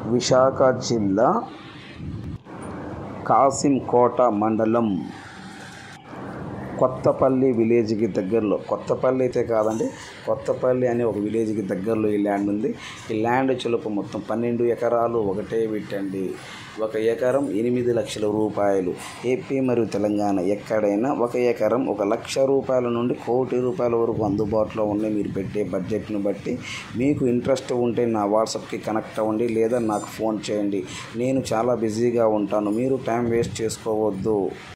విశాఖ జిల్లా కాసింకోట మండలం కొత్తపల్లి విలేజ్కి దగ్గరలో కొత్తపల్లి అయితే కాదండి కొత్తపల్లి అనే ఒక విలేజ్కి దగ్గరలో ఈ ల్యాండ్ ఉంది ఈ ల్యాండ్ చిలుపు మొత్తం పన్నెండు ఎకరాలు ఒకటే పెట్టండి ఒక ఎకరం ఎనిమిది లక్షల రూపాయలు ఏపీ మరియు తెలంగాణ ఎక్కడైనా ఒక ఎకరం ఒక లక్ష రూపాయల నుండి కోటి రూపాయల వరకు అందుబాటులో ఉన్నాయి మీరు పెట్టే బడ్జెట్ను బట్టి మీకు ఇంట్రెస్ట్ ఉంటే నా వాట్సాప్కి కనెక్ట్ అవ్వండి లేదా నాకు ఫోన్ చేయండి నేను చాలా బిజీగా ఉంటాను మీరు టైం వేస్ట్ చేసుకోవద్దు